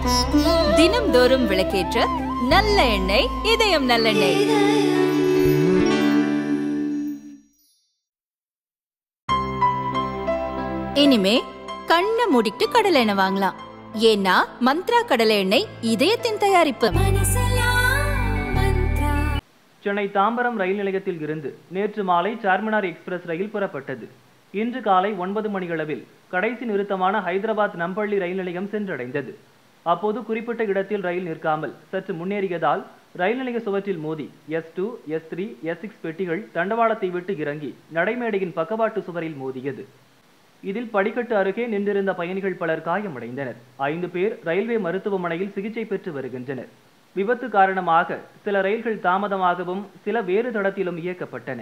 தினம்தோறும் விளக்கேற்ற நல்ல எண்ணெய் இதயம் நல்லெண்ணெய் இனிமே கண்ணை மூடிட்டு கடலை எண்ணெய் வாங்கலாம் ஏன்னா மந்த்ரா கடலை எண்ணெய் இதயத்தின் தயாரிப்பு சென்னை தாம்பரம் ரயில் நிலையத்தில் இருந்து நேற்று மாலை சார்மினார் எக்ஸ்பிரஸ் ரயில் புறப்பட்டது இன்று காலை ஒன்பது மணியளவில் கடைசி நிறுத்தமான ஹைதராபாத் நம்பள்ளி ரயில் நிலையம் சென்றடைந்தது அப்போது குறிப்பிட்ட இடத்தில் ரயில் நிற்காமல் சற்று முன்னேறியதால் ரயில் நிலைய சுவற்றில் மோதி S two S three S six பெட்டிகள் தண்டவாளத்தை விட்டு இறங்கி நடைமேடையின் பக்கவாட்டு சுவரில் மோதியது இதில் படிக்கட்டு அருகே நின்றிருந்த பயணிகள் பலர் காயமடைந்தனர் ஐந்து பேர் ரயில்வே மருத்துவமனையில் சிகிச்சை பெற்று வருகின்றனர் விபத்து காரணமாக சில ரயில்கள் தாமதமாகவும் சில வேறு தடத்திலும் இயக்கப்பட்டன